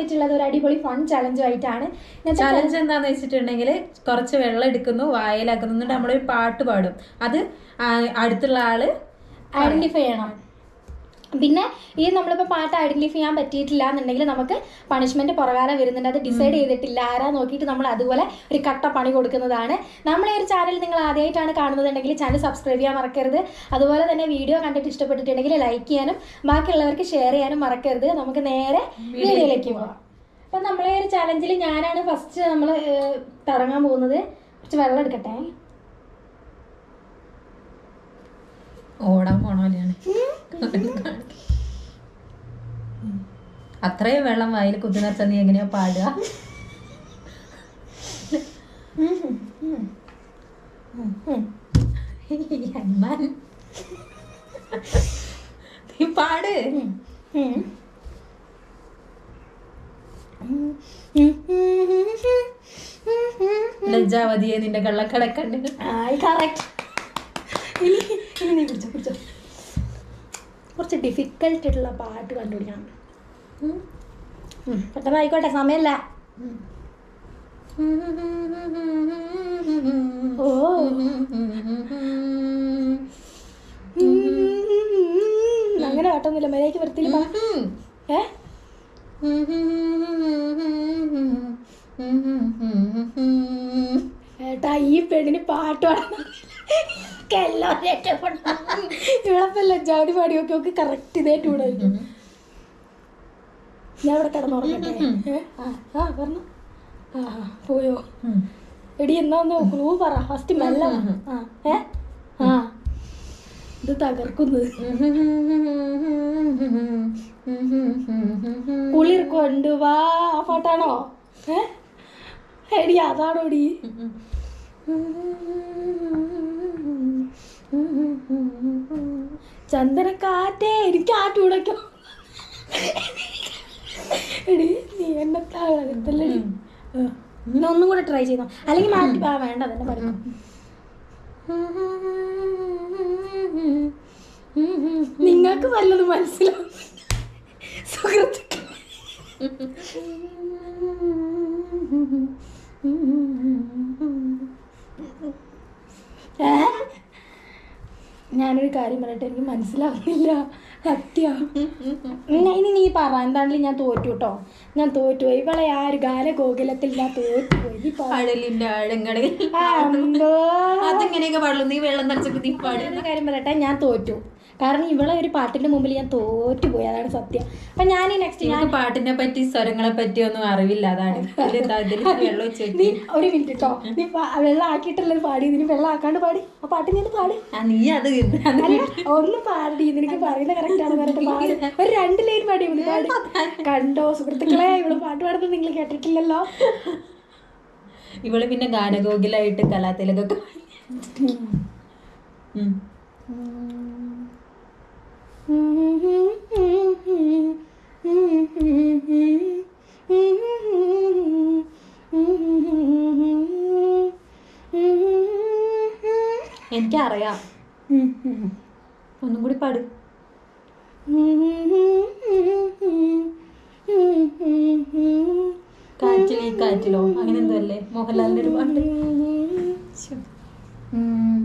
വന്നിട്ടുള്ളത് ഒരു അടിപൊളി ഫൺ ചലഞ്ചും ആയിട്ടാണ് ഇന്നത്തെ ചലഞ്ച് എന്താന്ന് വെച്ചിട്ടുണ്ടെങ്കിൽ കുറച്ച് വെള്ളം എടുക്കുന്നു വായിലാക്കുന്നു എന്നിട്ട് നമ്മളൊരു പാട്ട് പാടും അത് ആ, അടുത്തുള്ള ആള് ഐഡന്റിഫൈ ചെയ്യണം പിന്നെ ഈ നമ്മളിപ്പോൾ പാട്ട് ഐഡന്റിഫൈ ചെയ്യാൻ പറ്റിയിട്ടില്ല എന്നുണ്ടെങ്കിൽ നമുക്ക് പണിഷ്മെന്റ് പുറകാലം വരുന്നുണ്ട് അത് ഡിസൈഡ് ചെയ്തിട്ടില്ല ആരാ നോക്കിയിട്ട് നമ്മൾ അതുപോലെ ഒരു കട്ട പണി കൊടുക്കുന്നതാണ് നമ്മളെ ഒരു ചാനൽ നിങ്ങൾ ആദ്യമായിട്ടാണ് കാണുന്നതെങ്കിൽ ചാനൽ സബ്സ്ക്രൈബ് ചെയ്യാൻ മറക്കരുത് അതുപോലെ തന്നെ വീഡിയോ കണ്ടിട്ട് ഇഷ്ടപ്പെട്ടിട്ടുണ്ടെങ്കിൽ ലൈക്ക് ചെയ്യാനും ബാക്കിയുള്ളവർക്ക് ഷെയർ ചെയ്യാനും മറക്കരുത് നമുക്ക് നേരെ വീഡിയോയിലേക്ക് പോകാം അപ്പം നമ്മളെ ഒരു ചലഞ്ചിൽ ഞാനാണ് ഫസ്റ്റ് നമ്മൾ തുടങ്ങാൻ പോകുന്നത് കുറച്ച് വെള്ളം എടുക്കട്ടെ ഓടാൻ പോണ പോലെയാണ് അത്രയും വെള്ളം വായിൽ കുത്തിനച്ച നീ എങ്ങനെയാ പാടുക ഹനുമാൻ. നീ പാട് ഉം. ലജ്ജാവതിയെ നിന്റെ കള്ളക്കടക്കണ്ട് ആയി കറക്റ്റ് ഇനി ഇനി നീ പിടിച്ചോ പിടിച്ചോ കുറച്ച് ഡിഫിക്കൽട്ട് ആയിട്ടുള്ള പാട്ട് കണ്ടുപിടിക്കണം ഉം. പെട്ടെന്ന് ആയിക്കോട്ടെ സമയമല്ല ഓ അങ്ങനെ പാട്ടൊന്നുമില്ല മര്യാദയ്ക്ക് വൃത്തിയിൽ പാ ഏ ഏട്ടാ ഈ പെണ്ണിന് പാട്ട് പാടാൻ ഇവളപ്പം ലജ്ജാവതി പാടി നോക്കി നോക്കി കറക്റ്റ് ഇതേ ട്യൂണായിരിക്കും ഞാൻ ഇവിടെ കിടന്നുറങ്ങട്ടെ ഏ? ആ ആ പറഞ്ഞു ആ ആ, പോയോ എടി എന്നാ ഒന്ന് ക്ലൂ പറ ഫസ്റ്റ് മെല്ലെ പറ. ആ ഏ ആ ഇത് തകർക്കുന്നത് കുളിർ കൊണ്ടുവാ ആ പാട്ടാണോ ഏ എടി അതാണോ എടി ചന്ദനക്കാറ്റേ എനിക്ക് ആ ട്യൂണൊക്കെ എടി നീ എന്നെ താഴത്തല്ലടി എന്നാ ഒന്നും കൂടെ ട്രൈ ചെയ്തോ അല്ലെങ്കിൽ മാറ്റി ആ വേണ്ട തന്നെ പഠിക്കും നിങ്ങൾക്ക് വല്ലതും മനസ്സിലാവും സുഹൃത്തുക്കൾ ഏ? ഞാനൊരു കാര്യം പറയട്ടെ എനിക്ക് മനസ്സിലാവുന്നില്ല സത്യ ഇനി നീ പറ എന്താണെങ്കിലും ഞാൻ തോറ്റു കേട്ടോ ഞാൻ തോറ്റുപോയി ഇവളെ ആ ഒരു ഗാനഗോകുലത്തിൽ ഞാൻ തോറ്റുപോയി നീ പറ. കടലിന്റെ ആഴങ്ങളിൽ അമ്പോ. അതിങ്ങനെയൊക്കെ പാടുള്ളൂ നീ വെള്ളം നിറച്ചപ്പോ നീ പാട് ഒരു കാര്യം പറയട്ടെ ഞാൻ തോറ്റു കാരണം ഇവളെ ഒരു പാട്ടിന്റെ മുമ്പിൽ ഞാൻ തോറ്റുപോയി അതാണ് സത്യം അപ്പൊ ഞാൻ ഈ നെക്സ്റ്റ് ഞാൻ എനിക്ക് പാട്ടിനെ പറ്റി സ്വരങ്ങളെ പറ്റി ഒന്നും അറിവില്ല അതാണ് ഇതിലെന്താ ഇതില് വെള്ളം വെച്ച് നീ ഒരു മിനിറ്റ് കേട്ടോ നീ പാ- വെള്ളം ആക്കിയിട്ടല്ലേ പാടി ഇതിന് വെള്ളം ആക്കാണ്ട് പാടി ആ പാട്ട് ഞാൻ പാടി ആ നീ അത് അത് അല്ല ഒന്ന് പാടി നിനക്ക് പറയുന്നത് കറക്റ്റ് ആണ് പറഞ്ഞിട്ട് പാടി ഒരു രണ്ട് ലൈൻ പാടി ഒന്ന് പാടി കണ്ടോ സുഹൃത്തുക്കളെ ഇവള് പാട്ട് പാടുന്നത് നിങ്ങൾ കേട്ടിട്ടില്ലല്ലോ ഇവള് പിന്നെ ഗാനഗോകിലായിട്ട് കലാത്തിലൊക്കെ ഉം. എനിക്കറിയാം ഒന്നും കൂടി പാട് കാറ്റിൽ ഈ കാറ്റിലോ അങ്ങനെ എന്തോ അല്ലേ മോഹൻലാലിന്റെ ഒരു പാട്ട് ശ്ശോ. ഉം.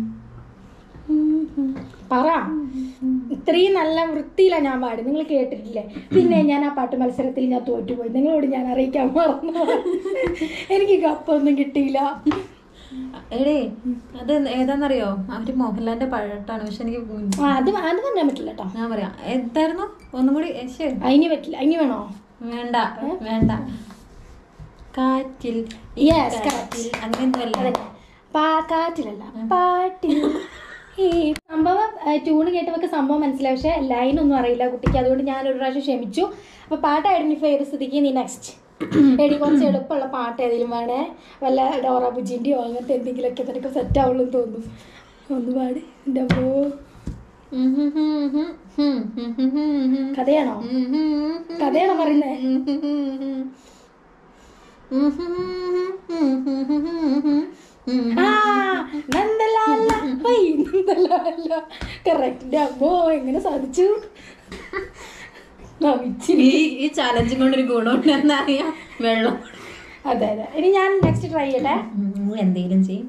പറ ഇത്രയും നല്ല വൃത്തിയിലാണ് ഞാൻ പാടി നിങ്ങൾ കേട്ടിട്ടില്ലേ പിന്നെ ഞാൻ ആ പാട്ട് മത്സരത്തിൽ ഞാൻ തോറ്റുപോയി നിങ്ങളോട് ഞാൻ അറിയിക്കാൻ മറന്നു എനിക്ക് കപ്പൊന്നും കിട്ടിയില്ല എടേ അത് ഏതാന്നറിയോ അവര് മോഹൻലാലിന്റെ പാട്ടാണ് പക്ഷെ എനിക്ക് ഉം ആ, അത് അത് പറഞ്ഞാൻ പറ്റില്ല കേട്ടോ ഞാൻ പറയാം എന്തായിരുന്നു ഒന്നും കൂടി ഏ, ശ്ശേ. അതിന് പറ്റില്ല അതിന് വേണോ വേണ്ട വേണ്ട കാറ്റിൽ ഈ Yes, കാറ്റിൽ അങ്ങനെന്തോ അല്ലേ അതന്നെ പാ കാറ്റിലല്ല പാട്ടിൽ ഈ സംഭവം ട്യൂണ് കേട്ടവർക്ക് സംഭവം മനസ്സിലായി പക്ഷെ ലൈൻ ഒന്നും അറിയില്ല കുട്ടിക്ക് അതുകൊണ്ട് ഞാൻ ഒരു പ്രാവശ്യം ക്ഷമിച്ചു അപ്പൊ പാട്ട് ഐഡന്റിഫൈ ചെയ്ത സ്ഥിതിക്ക് നീ നെക്സ്റ്റ് എടി കുറച്ച് എളുപ്പമുള്ള പാട്ട് ഏതെങ്കിലും വേണേ വല്ല ഡോറ ബുജിൻ്റെയോ അങ്ങനത്തെ എന്തെങ്കിലുമൊക്കെ നിനക്ക് സെറ്റ് ആവുള്ളൂ എന്ന് തോന്നുന്നു ഒന്ന് പാട് എൻ്റെ അപ്പോ ഉം ഹും ഹും ഹും ഹും ഹും ഹും ഹും ഹും. കഥയാണോ ഉം ഹും ഹും കഥയാണോ പറയുന്നേ ഉം ഹും ഹും ഹും. ഉം ഹും ഹും ഹും ഹും ഹും ഹും. ഉം. ആ നന്ദലാല ഹൈ നന്ദലാല കറക്റ്റ് അമ്മോ എങ്ങനെ സാധിച്ചു ആ, ഇച്ചിരി. ഈ ഈ ചലഞ്ചും കൊണ്ടൊരു ഗുണമുണ്ട് എന്നറിയാം വെള്ളം അതെ അതെ ഇനി ഞാൻ നെക്സ്റ്റ് ട്രൈ ചെയ്യട്ടെ ഉം, എന്തേലും ചെയ്യും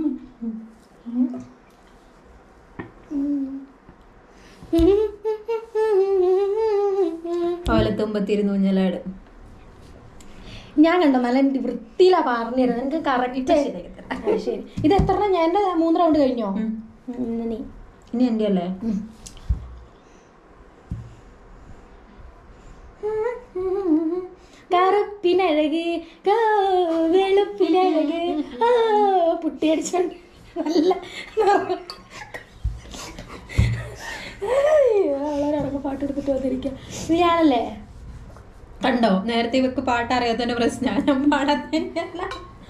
ഓലത്തുമ്പത്തിരുന്ന് ഊഞ്ഞലാട് ഞാൻ കണ്ടോ നല്ല വൃത്തിയിലാ പറഞ്ഞു തരുന്നത് എനിക്ക് കറക്റ്റ് ശരിയാക്കി തരാം. ശരി ഇത് എത്ര ഞാൻ എന്റെ മൂന്ന് റൗണ്ട് കഴിഞ്ഞോ ഉം. ഉം, ഇന്ന് നീ ഇനി എന്റെ അല്ലേ കറുപ്പിനഴക് കാ- വെളുപ്പിനഴക് ആ പുട്ടിയടിച്ചോണ്ട് നല്ല അവളൊരടക്കം പാട്ട് എടുത്തിട്ട് വന്നിരിക്കാം നീയാണല്ലേ കണ്ടോ നേരത്തെ ഇവക്ക് പാട്ട് അറിയാത്തതിന്റെ പ്രശ്നം ഞാൻ പാടാത്തല്ല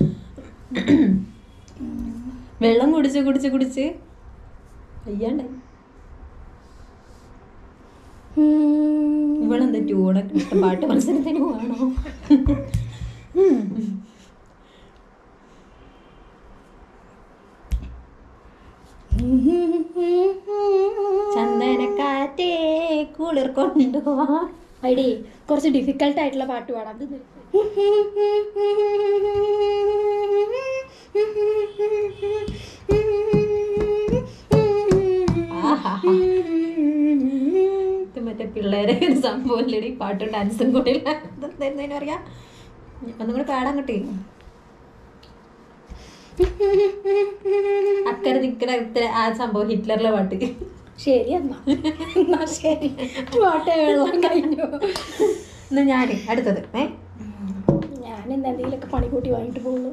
വെള്ളം കുടിച്ച് കുടിച്ച് കുടിച്ച് അയ്യാണ്ടേ ഉം. ഇവളെന്താ ട്യൂണൊക്കെ ഇഷ്ടം പാട്ട് മത്സരത്തിന് പോവാണോ ചന്ദനക്കാറ്റേ കുളിർ കൊണ്ടുപോവാ ഐഡി കുറച്ച് ഡിഫിക്കൽട്ട് ആയിട്ടുള്ള പാട്ട് പാടാം അത് നിർത്ത്. ആഹാഹാ. ഇത് മറ്റേ പിള്ളേരെ ഒരു സംഭവം ഇല്ലടി പാട്ടും ഡാൻസും കൂടി ഇല്ല എന്തായിരുന്നു പറയാ ഒന്നും കൂടി പാടാൻ കിട്ടി അക്കരെ നിക്കണ ഇത്ര ആ സംഭവം ഹിറ്റ്ലറിലെ പാട്ട് ശരി എന്നാ എന്നാ ശരി പാട്ട് വെള്ളം കഴിഞ്ഞു എന്നാ ഞാൻ അടുത്തത് ഏ ഞാൻ ഇന്ന് എന്തെങ്കിലുമൊക്കെ പണി കൂട്ടി വാങ്ങിട്ട് പോകുള്ളൂ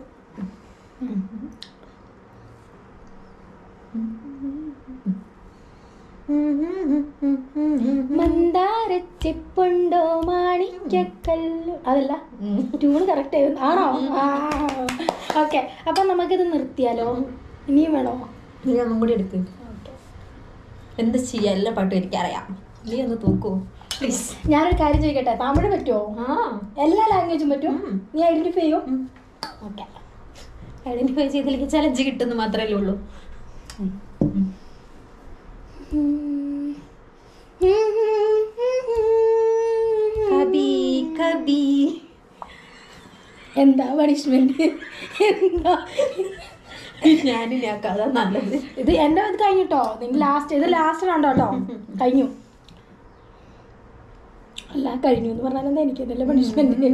മന്ദാരച്ചെപ്പുണ്ടോ മാണിക്കക്കല്ല് അതല്ല ട്യൂണ് കറക്റ്റ് ആയിരുന്നു ആണോ ആ ഓക്കെ അപ്പം നമുക്കിത് നിർത്തിയാലോ ഇനിയും വേണോ നീ ഒന്നും കൂടി എടുക്ക് ഓക്കെ എന്ത് ചെയ്യാ എല്ലാ പാട്ടും എനിക്കറിയാം നീ ഒന്ന് തൂക്കൂ പ്ലീസ് ഞാനൊരു കാര്യം ചോദിക്കട്ടെ തമിഴ് പറ്റുമോ ആ എല്ലാ ലാംഗ്വേജും പറ്റും ഉം. നീ ഐഡന്റിഫൈ ചെയ്യും ഉം. ഓക്കെ ഐഡന്റിഫൈ ചെയ്തില്ലെങ്കിൽ ചലഞ്ച് കിട്ടുന്നു മാത്രമല്ലേ ഉള്ളൂ കബി കബി എന്താ പണിഷ്മെന്റ് എന്താ ഞാനിനി ആ കഥ നല്ലത് ഇത് എന്റെ ഇത് കഴിഞ്ഞിട്ടോ നിങ്ങൾ ലാസ്റ്റ് ഇത് ലാസ്റ്റ് റൗണ്ട് കേട്ടോ കഴിഞ്ഞു അല്ല കഴിഞ്ഞു എന്ന് പറഞ്ഞാൽ എന്താ എനിക്ക് എന്നല്ലേ പണിഷ്മെന്റ്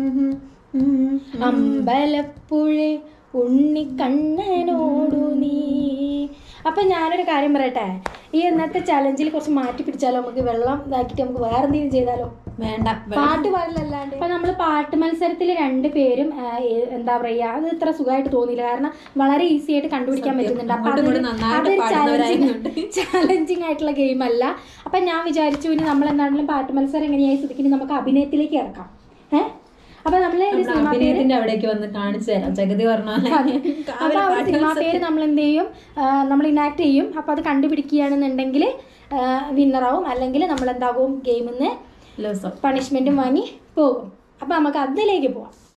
അമ്പലപ്പുഴ ഉണ്ണിക്കണ്ണനോടു നീ അപ്പൊ ഞാനൊരു കാര്യം പറയട്ടെ ഈ ഇന്നത്തെ ചലഞ്ചിൽ കുറച്ച് മാറ്റി പിടിച്ചാലോ നമുക്ക് വെള്ളം ഇതാക്കിയിട്ട് നമുക്ക് വേറെ എന്തെങ്കിലും ചെയ്താലോ വേണ്ട പാട്ട് പാടില്ലല്ലാണ്ട് അപ്പൊ നമ്മൾ പാട്ട് മത്സരത്തിൽ രണ്ട് പേരും ആ, ഏ- എന്താ പറയാ അത് ഇത്ര സുഖമായിട്ട് തോന്നിയില്ല കാരണം വളരെ ഈസി ആയിട്ട് കണ്ടുപിടിക്കാൻ സത്യം. പറ്റുന്നുണ്ട് അപ്പൊ അങ്ങോട്ടും അതൊരു- ഇങ്ങോട്ടും നന്നായിട്ട് അതൊരു പാടുന്നവരായതുകൊണ്ട്. ചാലഞ്ചിങ് ആയിട്ടുള്ള ഗെയിം അല്ല അപ്പൊ ഞാൻ വിചാരിച്ചു ഇനി നമ്മൾ എന്താണെങ്കിലും പാട്ട് മത്സരം എങ്ങനെയായി സ്ഥിതിക്ക് നമുക്ക് അഭിനയത്തിലേക്ക് ഇറക്കാം ഏഹ് അപ്പൊ നമ്മള് ഒരു നമ്മുടെ സിനിമ പേര് അഭിനയത്തിന്റെ അവിടേക്ക് വന്ന് കാണിച്ചു തരാം ജഗതി പറഞ്ഞ അപ്പൊ ആ ഒരു സിനിമ പേര് നമ്മൾ എന്ത് ചെയ്യും നമ്മൾ ഇനാക്ട് ചെയ്യും അപ്പൊ അത് കണ്ടുപിടിക്കുകയാണെന്നുണ്ടെങ്കിൽ വിന്നറാവും അല്ലെങ്കിൽ നമ്മൾ എന്താകും ഗെയിമിൽ നിന്ന് പണിഷ്മെന്റും വാങ്ങി പോകും അപ്പൊ നമുക്ക് അതിലേക്ക് പോവാം